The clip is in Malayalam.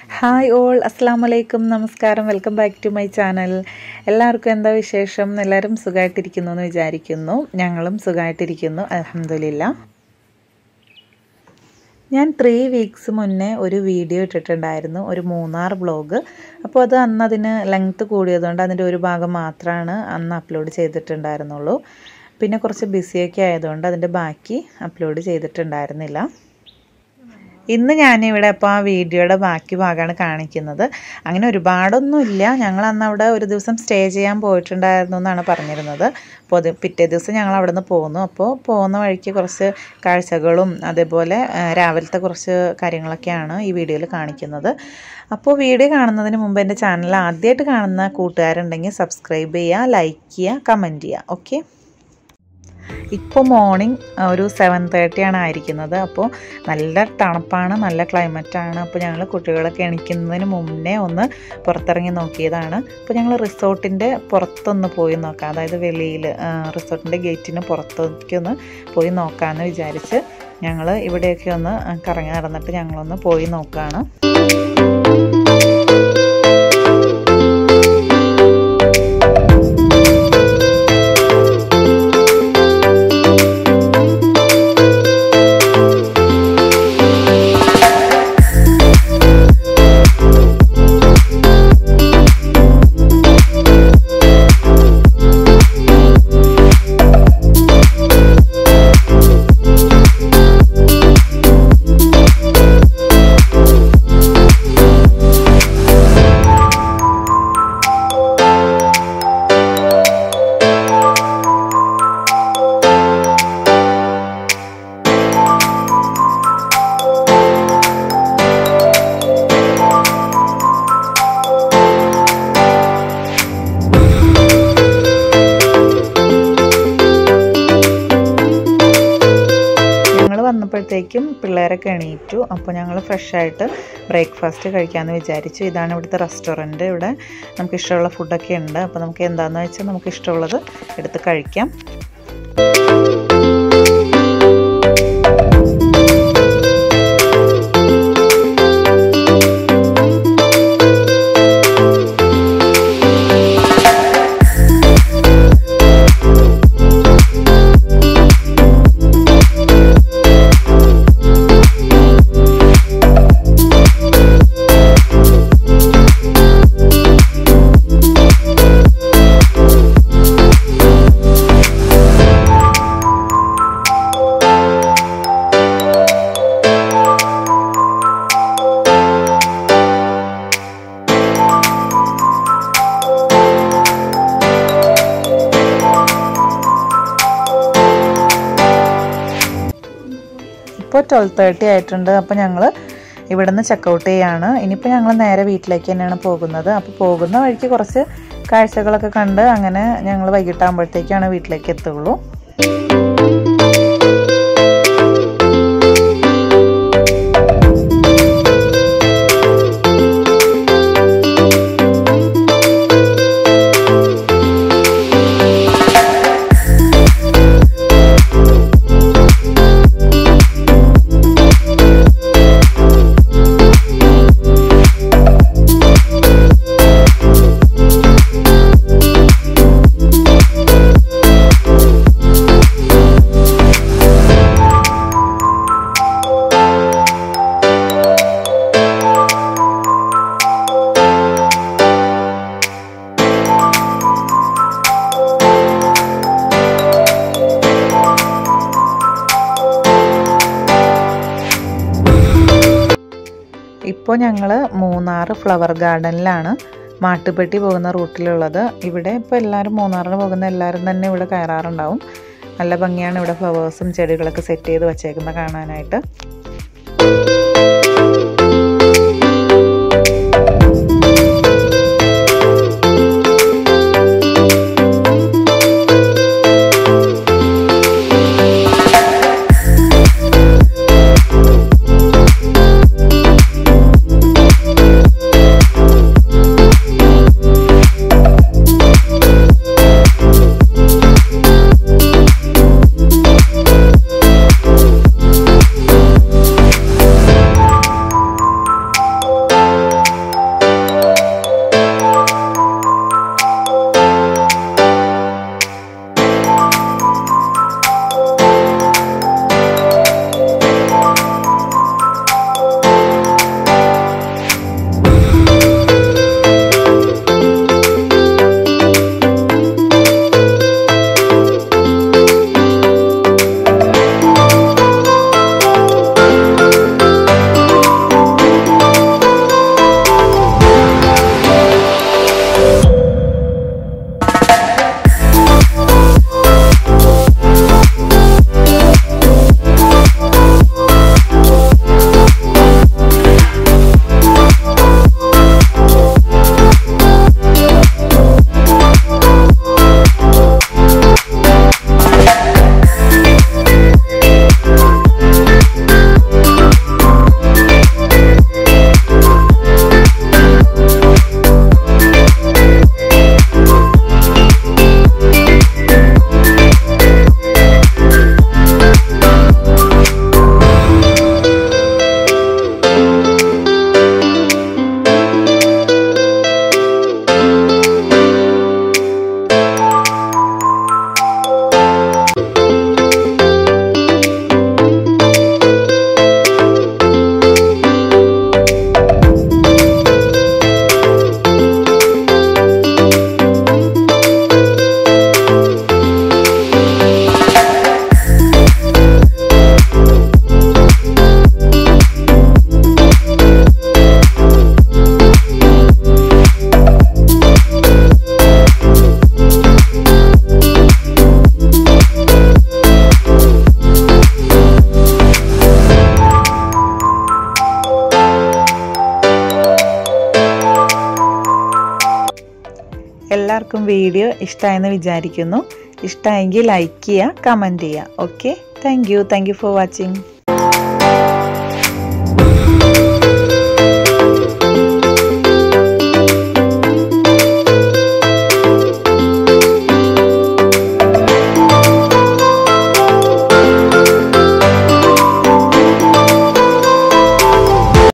ഹായ് ഓൾ അസ്സാം വലൈക്കും നമസ്കാരം welcome back to my channel എല്ലാവർക്കും എന്താ വിശേഷം എല്ലാവരും സുഖമായിട്ടിരിക്കുന്നു എന്ന് വിചാരിക്കുന്നു ഞങ്ങളും സുഖമായിട്ടിരിക്കുന്നു അലഹമില്ല ഞാൻ ത്രീ വീക്സ് മുന്നേ ഒരു വീഡിയോ ഇട്ടിട്ടുണ്ടായിരുന്നു ഒരു മൂന്നാർ വ്ളോഗ് അപ്പോൾ അത് അന്ന് അതിന് ലെങ്ത്ത് കൂടിയതുകൊണ്ട് അതിൻ്റെ ഒരു ഭാഗം മാത്രമാണ് അന്ന് അപ്ലോഡ് ചെയ്തിട്ടുണ്ടായിരുന്നുള്ളൂ പിന്നെ കുറച്ച് ബിസിയൊക്കെ ആയതുകൊണ്ട് അതിൻ്റെ ബാക്കി അപ്ലോഡ് ചെയ്തിട്ടുണ്ടായിരുന്നില്ല ഇന്ന് ഞാനിവിടെ അപ്പോൾ ആ വീഡിയോയുടെ ബാക്കി ഭാഗമാണ് കാണിക്കുന്നത് അങ്ങനെ ഒരുപാടൊന്നുമില്ല ഞങ്ങൾ അന്ന് അവിടെ ഒരു ദിവസം സ്റ്റേ ചെയ്യാൻ പോയിട്ടുണ്ടായിരുന്നു എന്നാണ് പറഞ്ഞിരുന്നത് അപ്പോൾ അത് പിറ്റേ ദിവസം ഞങ്ങൾ അവിടെ നിന്ന് പോന്നു അപ്പോൾ പോകുന്ന വഴിക്ക് കുറച്ച് കാഴ്ചകളും അതേപോലെ രാവിലത്തെ കുറച്ച് കാര്യങ്ങളൊക്കെയാണ് ഈ വീഡിയോയിൽ കാണിക്കുന്നത് അപ്പോൾ വീഡിയോ കാണുന്നതിന് മുമ്പ് എൻ്റെ ചാനൽ ആദ്യമായിട്ട് കാണുന്ന കൂട്ടുകാരുണ്ടെങ്കിൽ സബ്സ്ക്രൈബ് ചെയ്യുക ലൈക്ക് ചെയ്യുക കമൻറ്റ് ചെയ്യുക ഓക്കെ ഇപ്പോൾ മോർണിംഗ് ഒരു സെവൻ തേർട്ടിയാണ് ആയിരിക്കുന്നത് അപ്പോൾ നല്ല തണുപ്പാണ് നല്ല ക്ലൈമറ്റാണ് അപ്പോൾ ഞങ്ങൾ കുട്ടികളൊക്കെ എണിക്കുന്നതിന് മുന്നേ ഒന്ന് പുറത്തിറങ്ങി നോക്കിയതാണ് അപ്പോൾ ഞങ്ങൾ റിസോർട്ടിൻ്റെ പുറത്തൊന്ന് പോയി നോക്കാം അതായത് വെളിയിൽ റിസോർട്ടിൻ്റെ ഗേറ്റിന് പുറത്തേക്ക് ഒന്ന് പോയി നോക്കാമെന്ന് വിചാരിച്ച് ഞങ്ങൾ ഇവിടെയൊക്കെ ഒന്ന് കറങ്ങി നടന്നിട്ട് ഞങ്ങളൊന്ന് പോയി നോക്കുകയാണ് വന്നപ്പോഴത്തേക്കും പിള്ളേരൊക്കെ എണീറ്റു അപ്പോൾ ഞങ്ങൾ ഫ്രഷായിട്ട് ബ്രേക്ക്ഫാസ്റ്റ് കഴിക്കാമെന്ന് വിചാരിച്ചു ഇതാണ് ഇവിടുത്തെ റെസ്റ്റോറൻറ്റ് ഇവിടെ നമുക്ക് ഇഷ്ടമുള്ള ഫുഡൊക്കെ ഉണ്ട് അപ്പോൾ നമുക്ക് എന്താണെന്ന് വെച്ചാൽ നമുക്ക് ഇഷ്ടമുള്ളത് എടുത്ത് കഴിക്കാം ഇപ്പോൾ ട്വൽവ് തേർട്ടി ആയിട്ടുണ്ട് അപ്പോൾ ഞങ്ങൾ ഇവിടുന്ന് ചെക്കൗട്ട് ചെയ്യാണ് ഇനിയിപ്പോൾ ഞങ്ങൾ നേരെ വീട്ടിലേക്ക് തന്നെയാണ് പോകുന്നത് അപ്പോൾ പോകുന്ന വഴിക്ക് കുറച്ച് കാഴ്ചകളൊക്കെ കണ്ട് അങ്ങനെ ഞങ്ങൾ വൈകിട്ടാകുമ്പോഴത്തേക്കാണ് വീട്ടിലേക്ക് എത്തുള്ളൂ ഇപ്പോൾ ഞങ്ങൾ മൂന്നാർ ഫ്ലവർ ഗാർഡനിലാണ് മാട്ടുപ്പെട്ടി പോകുന്ന റൂട്ടിലുള്ളത് ഇവിടെ ഇപ്പോൾ എല്ലാവരും മൂന്നാറിന് പോകുന്ന എല്ലാവരും തന്നെ ഇവിടെ കയറാറുണ്ടാവും നല്ല ഭംഗിയാണ് ഇവിടെ ഫ്ലവേഴ്സും ചെടികളൊക്കെ സെറ്റ് ചെയ്ത് വച്ചേക്കുന്നത് കാണാനായിട്ട് എല്ലാവർക്കും വീഡിയോ ഇഷ്ടമായെന്ന് വിചാരിക്കുന്നു ഇഷ്ടമായെങ്കിൽ ലൈക്ക് ചെയ്യുക കമൻറ്റ് ചെയ്യുക okay thank you thank you for watching